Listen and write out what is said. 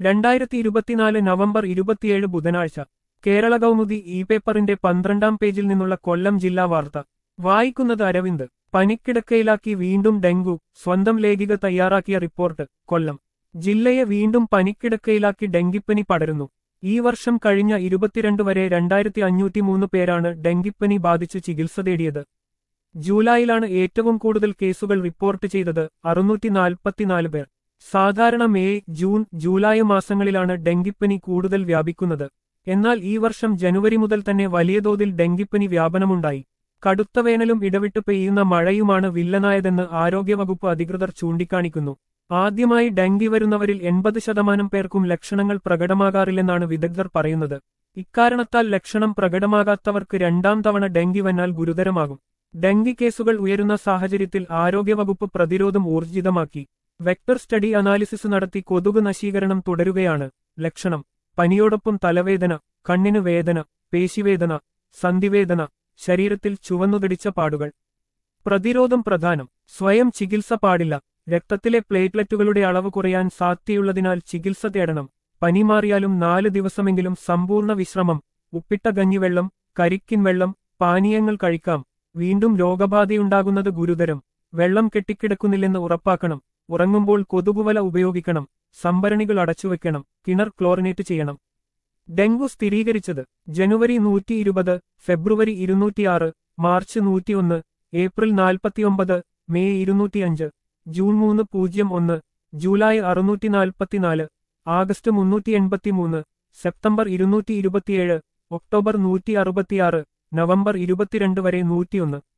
രണ്ടായിരത്തി ഇരുപത്തിനാല് നവംബർ ഇരുപത്തിയേഴ് ബുധനാഴ്ച കേരള കൗമുദി ഇ പേപ്പറിന്റെ പന്ത്രണ്ടാം പേജിൽ നിന്നുള്ള കൊല്ലം ജില്ലാ വാർത്ത വായിക്കുന്നത് അരവിന്ദ് പനിക്കിടക്കയിലാക്കി വീണ്ടും ഡെങ്കു സ്വന്തം ലേഖിക തയ്യാറാക്കിയ റിപ്പോർട്ട് കൊല്ലം ജില്ലയെ വീണ്ടും പനിക്കിടക്കയിലാക്കി ഡെങ്കിപ്പനി പടരുന്നു ഈ വർഷം കഴിഞ്ഞ ഇരുപത്തിരണ്ട് വരെ രണ്ടായിരത്തി അഞ്ഞൂറ്റിമൂന്ന് പേരാണ് ഡെങ്കിപ്പനി ബാധിച്ച് ചികിത്സ തേടിയത് ജൂലൈയിലാണ് ഏറ്റവും കൂടുതൽ കേസുകൾ റിപ്പോർട്ട് ചെയ്തത് അറുന്നൂറ്റി നാൽപ്പത്തിനാല് പേർ സാധാരണ മെയ് ജൂൺ ജൂലൈ മാസങ്ങളിലാണ് ഡെങ്കിപ്പനി കൂടുതൽ വ്യാപിക്കുന്നത് എന്നാൽ ഈ വർഷം ജനുവരി മുതൽ തന്നെ വലിയ തോതിൽ ഡെങ്കിപ്പനി വ്യാപനമുണ്ടായി കടുത്ത വേനലും ഇടവിട്ട് പെയ്യുന്ന മഴയുമാണ് വില്ലനായതെന്ന് ആരോഗ്യവകുപ്പ് അധികൃതർ ചൂണ്ടിക്കാണിക്കുന്നു ആദ്യമായി ഡെങ്കി വരുന്നവരിൽ എൺപത് ശതമാനം പേർക്കും ലക്ഷണങ്ങൾ പ്രകടമാകാറില്ലെന്നാണ് വിദഗ്ധർ പറയുന്നത് ഇക്കാരണത്താൽ ലക്ഷണം പ്രകടമാകാത്തവർക്ക് രണ്ടാം തവണ ഡെങ്കി വന്നാൽ ഗുരുതരമാകും ഡെങ്കി കേസുകൾ ഉയരുന്ന സാഹചര്യത്തിൽ ആരോഗ്യവകുപ്പ് പ്രതിരോധം ഊർജിതമാക്കി വെക്ടർ സ്റ്റഡി അനാലിസിസ് നടത്തി കൊതുക് നശീകരണം തുടരുകയാണ് ലക്ഷണം പനിയോടൊപ്പം തലവേദന കണ്ണിന് വേദന പേശിവേദന സന്ധിവേദന ശരീരത്തിൽ ചുവന്നുതടിച്ച പാടുകൾ പ്രതിരോധം പ്രധാനം സ്വയം ചികിത്സ പാടില്ല രക്തത്തിലെ പ്ലേറ്റ്ലെറ്റുകളുടെ അളവ് കുറയാൻ സാധ്യതയുള്ളതിനാൽ ചികിത്സ തേടണം പനി മാറിയാലും നാല് ദിവസമെങ്കിലും സമ്പൂർണ്ണ വിശ്രമം ഉപ്പിട്ട കഞ്ഞിവെള്ളം കരിക്കിൻ വെള്ളം പാനീയങ്ങൾ കഴിക്കാം വീണ്ടും രോഗബാധയുണ്ടാകുന്നത് ഗുരുതരം വെള്ളം കെട്ടിക്കിടക്കുന്നില്ലെന്ന് ഉറപ്പാക്കണം ഉറങ്ങുമ്പോൾ കൊതുകുവല ഉപയോഗിക്കണം സംഭരണികൾ അടച്ചുവെക്കണം കിണർ ക്ലോറിനേറ്റ് ചെയ്യണം ഡെങ്കു സ്ഥിരീകരിച്ചത് ജനുവരി നൂറ്റി ഇരുപത് ഫെബ്രുവരി ഇരുന്നൂറ്റിയാറ് മാർച്ച് നൂറ്റിയൊന്ന് ഏപ്രിൽ നാൽപ്പത്തിയൊമ്പത് മെയ് ഇരുന്നൂറ്റിയഞ്ച് ജൂൺ മൂന്ന് പൂജ്യം ഒന്ന് ജൂലൈ അറുന്നൂറ്റി നാൽപ്പത്തിനാല് ആഗസ്റ്റ് മുന്നൂറ്റി എൺപത്തിമൂന്ന് സെപ്റ്റംബർ ഇരുന്നൂറ്റി ഇരുപത്തിയേഴ് ഒക്ടോബർ നൂറ്റി അറുപത്തിയാറ് നവംബർ ഇരുപത്തിരണ്ട് വരെ നൂറ്റിയൊന്ന്